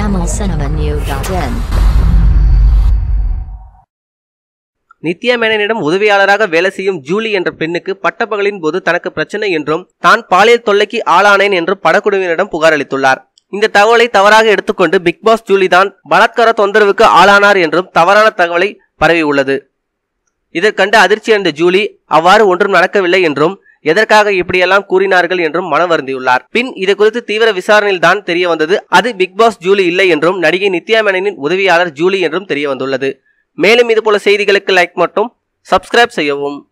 tamilcinemanew.in. Nithya மேனனிடம் உதவியாளராக வேலை செய்யும் ஜூலி என்ற பெண்ணுக்கு பட்டப்பகலின் போது தனக்கு பிரச்சனை என்றும் தான் பாலியல் தொல்லைக்கு ஆளானேன் என்றும் படக்குழுவினரிடம் புகார் அளித்துள்ளார் இந்த தகவலை தவறாக எடுத்துக்கொண்டு பிக் பாஸ் ஜூலி தான் பலாத்கார தொந்தரவுக்கு ஆளானார் என்றும் தவறான தகவலை பரவியுள்ளது இதற்கண்டு அதிர்ச்சியடைந்த ஜூலி அவ்வாறு ஒன்றும் நடக்கவில்லை என்றும் எதற்காக இப்படியெல்லாம் கூறினார்கள் என்றும் மனம் வருந்தியுள்ளார் பின் இது குறித்து தீவிர விசாரணையில் தான் தெரிய வந்தது அது பிக் பாஸ் ஜூலி இல்லை என்றும் நடிகை நித்யா மேனனின் உதவியாளர் ஜூலி என்றும் தெரிய வந்துள்ளது மேலும் இதுபோல செய்திகளுக்கு லைக் மட்டும் சப்ஸ்கிரைப் செய்யவும்